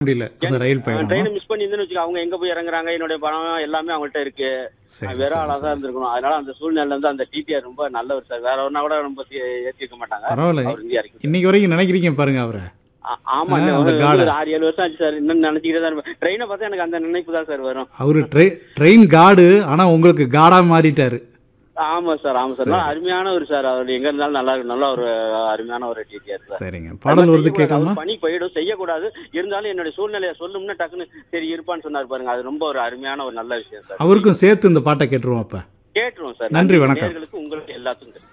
முடியல அந்த ரயில் பயணம் ட்ரெயினை மிஸ் பண்ணி இருந்துன்னு வச்சுக்க அவங்க எங்க போய் இறங்குறாங்க என்னுடைய பணம் எல்லாமே அவங்கள்ட்ட இருக்கு சரி, நான் வேற சரி, ஆளா தான் இருந்திருக்கணும் அதனால அந்த சூழ்நிலை வந்து அந்த டிடிஆர் ரொம்ப நல்லவர் சார் வேற ஒன்னா கூட ரொம்ப சி- ஏத்திருக்க மாட்டாங்க பரவாயில்ல அவர் இந்தியா இருக்கு இன்னைக்கு வரைக்கும் நினைக்கிறீங்க பாருங்க அவரை ஆமா ஆ, இந்த அந்த ஒரு காடை. ஒரு ஆறு ஏழு வருஷம் ஆச்சு சார் இன்னும் நினைச்சுக்கிட்டே தான் இருப்பேன் ட்ரெயினை பார்த்தா எனக்கு அந்த நினைப்பு தான் சார் வரும் அவரு ட்ரெ- ட்ரெயின் காடு ஆனா உங்களுக்கு காடா மாறிட்டாரு ஆமா சார் ஆமா சார் நல்லா அருமையான ஒரு சார் அவர் எங்க இருந்தாலும் நல்லா இருக்கு நல்ல ஒரு அருமையான ஒரு டிடிஆர் சார் சரிங்க பாடல் வருது கேட்கலாமா அவர் பணி போயிடும் செய்யக்கூடாது இருந்தாலும் என்னுடைய சூழ்நிலையை சொல்லும்னு டக்குன்னு சரி இருப்பான்னு சொன்னார் பாருங்க அது ரொம்ப ஒரு அருமையான ஒரு நல்ல விஷயம் சார் அவருக்கும் சேர்த்து இந்த பாட்டை கேட்டுருவோம் அப்ப கேட்டுருவோம் சார் நன்றி, வணக்கம். நேயர்களுக்கு உங்களுக்கு எல்லாத்துக்கும்